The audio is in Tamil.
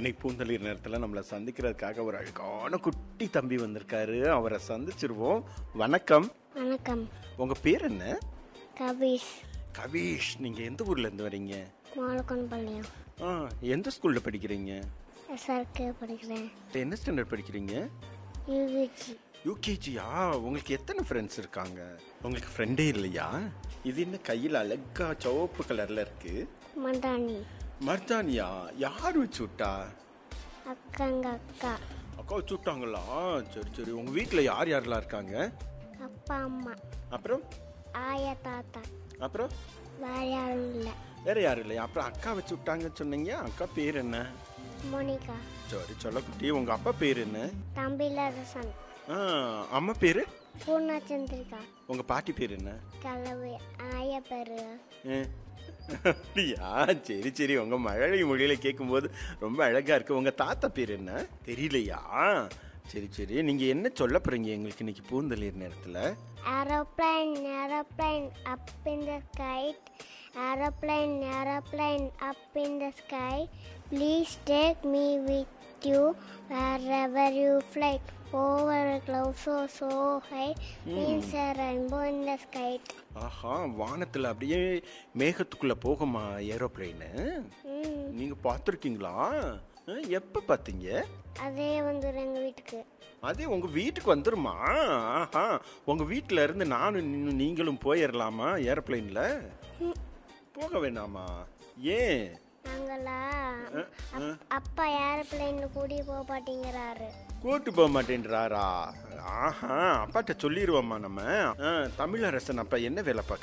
இன்னைக்கு பூந்தளிர் நேரத்தில் நம்மளை சந்திக்கிறதுக்காக ஒரு அழகான குட்டி தம்பி வந்திருக்காரு அவரை சந்திச்சிருவோம் வணக்கம் வணக்கம் உங்க பேர் என்ன கபீஷ் கவிஷ் நீங்க எந்த ஊர்ல இருந்து வரீங்க மாலக்கொன்பாளையம் ஆ எந்த ஸ்கூல்ல படிக்கிறீங்க எஸ்ஆர்கே படிக்கிறேன் என்ன ஸ்டாண்டர்ட் படிக்கிறீங்க யூஜி யூகேஜியா உங்களுக்கு எத்தனை ஃப்ரெண்ட்ஸ் இருக்காங்க உங்களுக்கு ஃப்ரெண்டே இல்லையா இது என்ன கையில் அழகா சிவப்பு கலர்ல இருக்கு மண்டானி மர்தானியா யார் வச்சு விட்டா அக்காங்க அக்கா அக்கா வச்சு விட்டாங்களா சரி சரி உங்க வீட்டில் யார் யாரெல்லாம் இருக்காங்க அப்பா அம்மா அப்புறம் ஆயா தாத்தா அப்புறம் வேற யாரும் இல்லை வேற யாரும் இல்லையா அப்புறம் அக்கா வச்சு விட்டாங்கன்னு சொன்னீங்க அக்கா பேர் என்ன மோனிகா சரி சொல்லக்குட்டி உங்க அப்பா பேர் என்ன தம்பிலரசன் ஆ, அம்மா பேரு பூர்ணச்சந்திரிகா உங்க பாட்டி பேர் என்ன கலவு ஆயா பேரு ஆ. அப்படியா சரி சரி உங்க மழலை மொழியில கேட்கும்போது ரொம்ப அழகா இருக்கு உங்க தாத்தா பேர் என்ன தெரியலையா சரி சரி நீங்க என்ன சொல்ல போறீங்க எங்களுக்கு இன்னைக்கு பூந்தளிர் நேரத்துல Aeroplane, aeroplane up in the sky. Aeroplane, aeroplane up in the sky. Please take me with you wherever you fly. Over clouds so so high, means a rainbow in the sky. ஆஹா வானத்துல அப்படியே மேகத்துக்குள்ள போகுமா ஏரோப்ளேனு ம், நீங்க பார்த்துருக்கீங்களா எப்ப பார்த்தீங்க அதே வந்துடும் எங்கள் வீட்டுக்கு அதே உங்க வீட்டுக்கு வந்துருமா ஆஹா உங்க வீட்ல இருந்து நானும் நீ- நீங்களும் போயிடலாமா ஏரோப்ளேன்ல போக வேணாமா ஏன் நாங்களா அப்- அப்பா ஏரோப்ளைனில் கூடி போக மாட்டேங்கிறாரு கூட்டு போக மாட்டேன்றாரா ஆஹா அப்பாட்ட சொல்லிடுவோம்மா நம்ம ஆ, தமிழரசன் அப்பா என்ன வேலை பார்க்குறாரு